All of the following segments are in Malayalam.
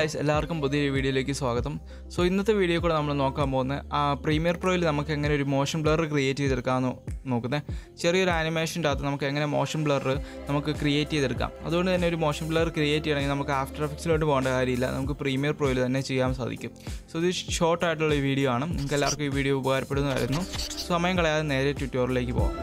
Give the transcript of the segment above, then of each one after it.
ഗായ്സ് എല്ലാവർക്കും പുതിയൊരു വീഡിയോയിലേക്ക് സ്വാഗതം സോ ഇന്നത്തെ വീഡിയോ കൂടെ നമ്മൾ നോക്കാൻ പോകുന്നത് ആ പ്രീമിയർ പ്രോയിൽ നമുക്ക് എങ്ങനെ ഒരു മോഷൻ ബ്ലർ ക്രിയേറ്റ് ചെയ്തെടുക്കാമെന്ന് നോക്കുന്നത് ചെറിയൊരു ആനിമേഷൻ്റെ അകത്ത് നമുക്ക് എങ്ങനെ മോഷൻ ബ്ലർ നമുക്ക് ക്രിയേറ്റ് ചെയ്തെടുക്കാം അതുകൊണ്ട് തന്നെ ഒരു മോഷൻ ബ്ലർ ക്രിയേറ്റ് ചെയ്യണമെങ്കിൽ നമുക്ക് ആഫ്റ്റർ എഫക്ട്സിലോട്ട് പോകേണ്ട കാര്യമില്ല നമുക്ക് പ്രീമിയർ പ്രോയിൽ തന്നെ ചെയ്യാൻ സാധിക്കും സോ ഇത് ഷോർട്ട് ആയിട്ടുള്ള ഈ വീഡിയോ ആണ് നിങ്ങൾക്ക് എല്ലാവർക്കും ഈ വീഡിയോ ഉപകാരപ്പെടുന്നതായിരുന്നു സമയം കളയാതെ നേരെ ട്യൂട്ടോറിയലിലേക്ക് പോകാം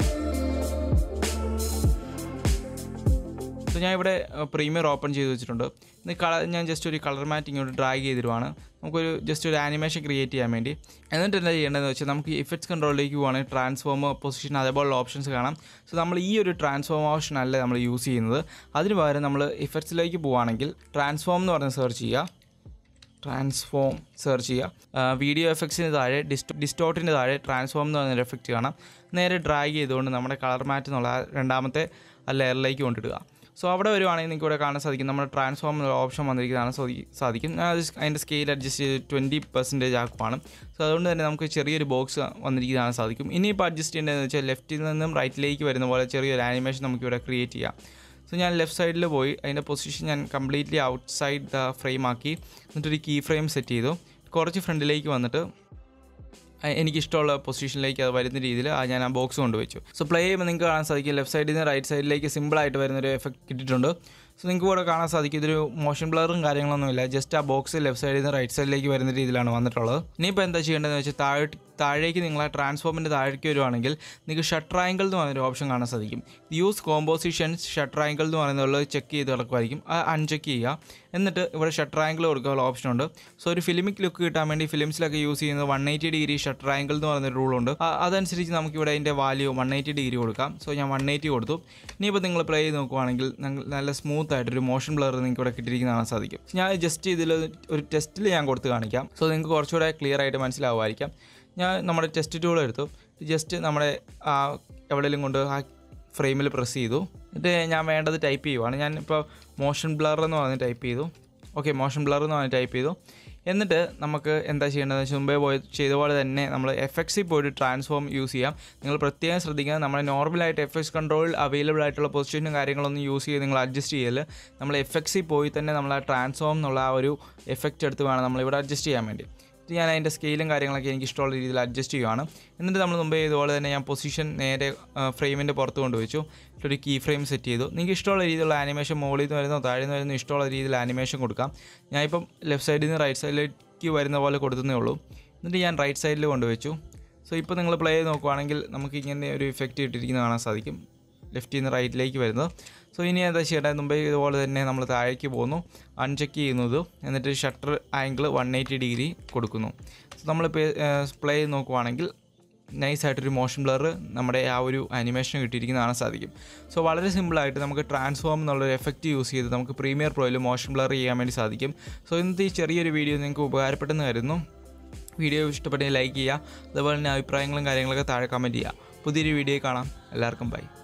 സോ ഞാൻ ഇവിടെ പ്രീമിയർ ഓപ്പൺ ചെയ്ത് വെച്ചിട്ടുണ്ട് ഇന്ന് കളർ ഞാൻ ജസ്റ്റ് ഒരു കളർ മാറ്റ് ഇങ്ങോട്ട് ഡ്രാഗ് ചെയ്തിരുവാണ് നമുക്കൊരു ജസ്റ്റ് ഒരു ആനിമേഷൻ ക്രിയേറ്റ് ചെയ്യാൻ വേണ്ടി എന്നിട്ട് എന്താ ചെയ്യേണ്ടതെന്ന് വെച്ചാൽ നമുക്ക് ഇഫക്ട്സ് കൺട്രോളിലേക്ക് പോവുകയാണെങ്കിൽ ട്രാൻസ്ഫോം പൊസിഷൻ അതേപോലുള്ള ഓപ്ഷൻസ് കാണാം സോ നമ്മൾ ഈ ഒരു ട്രാൻസ്ഫോം ഓപ്ഷൻ അല്ല നമ്മൾ യൂസ് ചെയ്യുന്നത് അതിന് പകരം നമ്മൾ ഇഫക്ട്സിലേക്ക് പോവുകയാണെങ്കിൽ ട്രാൻസ്ഫോം എന്ന് പറഞ്ഞ് സെർച്ച് ചെയ്യുക ട്രാൻസ്ഫോം സെർച്ച് ചെയ്യുക വീഡിയോ എഫക്ട്സിന് താഴെ ഡിസ്റ്റോ ഡിസ്റ്റോട്ടിന് താഴെ ട്രാൻസ്ഫോം എന്ന് പറഞ്ഞൊരു എഫക്റ്റ് കാണാം നേരെ ഡ്രാഗ് ചെയ്തുകൊണ്ട് നമ്മുടെ കളർ മാറ്റ് എന്നുള്ള ആ രണ്ടാമത്തെ ആ ലെയറിലേക്ക് കൊണ്ടിടുക സോ അവിടെ വരുവാണെങ്കിൽ നിങ്ങൾക്ക് ഇവിടെ കാണാൻ സാധിക്കും നമ്മുടെ ട്രാൻസ്ഫോം എന്നുള്ള ഓപ്ഷൻ വന്നിരിക്കുന്നതാണ് സാധി- സാധിക്കും ഞാൻ അത് അതിൻ്റെ സ്കെയിൽ അഡ്ജസ്റ്റ് ചെയ്ത് ട്വൻറ്റി പെർസെൻറ്റേജ് ആക്കുവാണ് സോ അതുകൊണ്ട് തന്നെ നമുക്ക് ചെറിയൊരു ബോക്സ് വന്നിരിക്കുന്നതാണ് സാധിക്കും ഇനിയിപ്പോൾ അഡ്ജസ്റ്റ് ചെയ്യേണ്ടതെന്ന് വെച്ചാൽ ലെഫ്റ്റിൽ നിന്നും റൈറ്റിലേക്ക് വരുന്ന പോലെ ചെറിയൊരു ആനിമേഷൻ നമുക്ക് ഇവിടെ ക്രിയേറ്റ് ചെയ്യാം സോ ഞാൻ ലെഫ്റ്റ് സൈഡിൽ പോയി അതിൻ്റെ പൊസിഷൻ ഞാൻ completely outside the frame ആക്കി എന്നിട്ടൊരു കീ ഫ്രെയിം സെറ്റ് ചെയ്തു കുറച്ച് ഫ്രണ്ടിലേക്ക് വന്നിട്ട് അഹ് എനിക്കിഷ്ടമുള്ള പൊസിഷനിലേക്ക് അത് വരുന്ന രീതിയിൽ ആ ഞാൻ ആ ബോക്സ് കൊണ്ടുവച്ചു സോ പ്ലേ ചെയ്യുമ്പോൾ നിങ്ങൾക്ക് കാണാൻ സാധിക്കും ലെഫ്റ്റ് സൈഡിൽ നിന്ന് റൈറ്റ് സൈഡിലേക്ക് സിമ്പിളായിട്ട് വരുന്നൊരു എഫക്റ്റ് കിട്ടിയിട്ടുണ്ട് സോ നിങ്ങൾക്ക് ഇവിടെ കാണാൻ സാധിക്കും ഇതൊരു മോഷൻ ബ്ലറും കാര്യങ്ങളൊന്നുമില്ല ജസ്റ്റ് ആ ബോക്സ് ലെഫ്റ്റ് സൈഡിൽ നിന്ന് റൈറ്റ് സൈഡിലേക്ക് വരുന്ന രീതിയിലാണ് വന്നിട്ടുള്ളത് ഇനിയിപ്പോൾ എന്താ ചെയ്യേണ്ടതെന്ന് വെച്ചാൽ താഴെ താഴേക്ക് നിങ്ങൾ ആ ട്രാൻസ്ഫോമിൻ്റെ താഴേക്ക് വരുവാണെങ്കിൽ നിങ്ങൾക്ക് ഷട്ടർ ആംഗിൾ എന്ന് പറയുന്നൊരു ഓപ്ഷൻ കാണാൻ സാധിക്കും യൂസ് കോമ്പോസിഷൻസ് ഷട്ടർ ആംഗിൾ എന്ന് പറയുന്നത് ചെക്ക് ചെയ്ത് കിടക്കുമായിരിക്കും ആ അൺചെക്ക് ചെയ്യുക എന്നിട്ട് ഇവിടെ ഷട്ടർ ആംഗിൾ കൊടുക്കാനുള്ള ഓപ്ഷൻ ഉണ്ട് സോ ഒരു ഫിലിമിക് ലുക്ക് കിട്ടാൻ വേണ്ടി ഫിലിംസിലൊക്കെ യൂസ് ചെയ്യുന്നത് one eighty degree shutter angle എന്ന് പറയുന്ന റൂളുണ്ട് അതനുസരിച്ച് നമുക്ക് ഇവിടെ അതിൻ്റെ വാല്യൂ വൺ എയ്റ്റി ഡിഗ്രി കൊടുക്കാം സോ ഞാൻ വൺ എയ്റ്റി കൊടുത്തു ഇനിയിപ്പോൾ നിങ്ങൾ പ്ലേ ചെയ്ത് നോക്കുവാണെങ്കിൽ നിങ്ങൾ നല്ല സ്മൂത്ത് ആയിട്ടൊരു മോഷൻ ബ്ലർ നിങ്ങൾക്ക് ഇവിടെ കിട്ടിയിരിക്കുന്നത് കാണാൻ സാധിക്കും ഞാൻ ജസ്റ്റ് ഇതിൽ ഒരു ടെസ്റ്റിൽ ഞാൻ കൊടുത്ത് കാണിക്കാം സോ നിങ്ങൾക്ക് കുറച്ചുകൂടെ ക്ലിയർ ആയിട്ട് മനസ്സിലാവുമായിരിക്കാം ഞാൻ നമ്മുടെ ടെസ്റ്റ് ടൂൾ എടുത്തു ജസ്റ്റ് നമ്മുടെ ആ എവിടെയെങ്കിലും കൊണ്ട് ആ ഫ്രെയിമിൽ പ്രസ് ചെയ്തു എന്നിട്ട് ഞാൻ വേണ്ടത് ടൈപ്പ് ചെയ്യുവാണ് ഞാൻ ഇപ്പോൾ മോഷൻ ബ്ലർ എന്ന് പറഞ്ഞ് ടൈപ്പ് ചെയ്തു ഓക്കെ മോഷൻ ബ്ലർ എന്ന് പറഞ്ഞ് ടൈപ്പ് ചെയ്തു എന്നിട്ട് നമുക്ക് എന്താ ചെയ്യേണ്ടതെന്ന് വെച്ചാൽ മുമ്പേ പോയി ചെയ്ത പോലെ തന്നെ നമ്മൾ എഫക്ട്സിൽ പോയിട്ട് ട്രാൻസ്ഫോം യൂസ് ചെയ്യാം നിങ്ങൾ പ്രത്യേകം ശ്രദ്ധിക്കുക നമ്മുടെ നോർമലായിട്ട് എഫക്ട്സ് കൺട്രോൾ അവൈലബിൾ ആയിട്ടുള്ള പൊസിഷനും കാര്യങ്ങളൊന്നും യൂസ് ചെയ്ത് നിങ്ങൾ അഡ്ജസ്റ്റ് ചെയ്യല് നമ്മൾ എഫക്ട്സിൽ പോയി തന്നെ നമ്മൾ ആ ട്രാൻസ്ഫോം എന്നുള്ള ആ ഒരു എഫക്റ്റ് എടുത്ത് വേണം നമ്മളിവിടെ അഡ്ജസ്റ്റ് ചെയ്യാൻ വേണ്ടി എന്നിട്ട് ഞാൻ അതിൻ്റെ സ്കെയിലും കാര്യങ്ങളൊക്കെ എനിക്ക് ഇഷ്ടമുള്ള രീതിയിൽ അഡ്ജസ്റ്റ് ചെയ്യുവാണ് എന്നിട്ട് നമ്മൾ മുമ്പേ ചെയ്തതുപോലെ തന്നെ ഞാൻ പൊസിഷൻ നേരെ ഫ്രെയിമിൻ്റെ പുറത്ത് കൊണ്ടുവച്ചു ഒരു കീ ഫ്രെയിം സെറ്റ് ചെയ്തു നിങ്ങൾക്ക് ഇഷ്ടമുള്ള രീതിയിലുള്ള ആനിമേഷൻ മുകളിൽ നിന്ന് വരുന്നോ താഴെ നിന്ന് വരുന്നോ ഇഷ്ടമുള്ള രീതിയിൽ ആനിമേഷൻ കൊടുക്കാം ഞാനിപ്പം ലെഫ്റ്റ് സൈഡിൽ നിന്ന് റൈറ്റ് സൈഡിലേക്ക് വരുന്ന പോലെ കൊടുത്തതേ ഉള്ളൂ എന്നിട്ട് ഞാൻ റൈറ്റ് സൈഡിൽ കൊണ്ടുവച്ചു സോ ഇപ്പോൾ നിങ്ങൾ പ്ലേ ചെയ്ത് നോക്കുവാണെങ്കിൽ നമുക്ക് ഇങ്ങനെ ഒരു ഇഫക്റ്റ് ഇട്ടിരിക്കുന്നത് കാണാൻ സാധിക്കും ലെഫ്റ്റിൽ നിന്ന് റൈറ്റിലേക്ക് വരുന്നത് സോ ഇനി എന്താ ചെയ്യേണ്ടത് മുമ്പേ ഇതുപോലെ തന്നെ നമ്മൾ താഴേക്ക് പോകുന്നു അൺചെക്ക് ചെയ്യുന്നത് എന്നിട്ട് shutter angle one eighty degree കൊടുക്കുന്നു സോ നമ്മൾ പ്ലേ ചെയ്ത് നോക്കുവാണെങ്കിൽ നൈസായിട്ടൊരു മോഷൻ ബ്ലർ നമ്മുടെ ആ ഒരു ആനിമേഷൻ കിട്ടിയിരിക്കുന്നത് കാണാൻ സാധിക്കും സോ വളരെ സിമ്പിളായിട്ട് നമുക്ക് ട്രാൻസ്ഫോം എന്നുള്ളൊരു എഫക്റ്റ് യൂസ് ചെയ്ത് നമുക്ക് പ്രീമിയർ പ്രോയിൽ മോഷൻ ബ്ലർ ചെയ്യാൻ വേണ്ടി സാധിക്കും സോ ഇന്നത്തെ ഈ ചെറിയൊരു വീഡിയോ നിങ്ങൾക്ക് ഉപകാരപ്പെട്ടെന്ന് കരുതുന്നു വീഡിയോ ഇഷ്ടപ്പെട്ടെങ്കിൽ ലൈക്ക് ചെയ്യുക അതുപോലെ തന്നെ അഭിപ്രായങ്ങളും കാര്യങ്ങളൊക്കെ താഴെ കമൻറ്റ് ചെയ്യുക പുതിയൊരു വീഡിയോ കാണാം എല്ലാവർക്കും ബൈ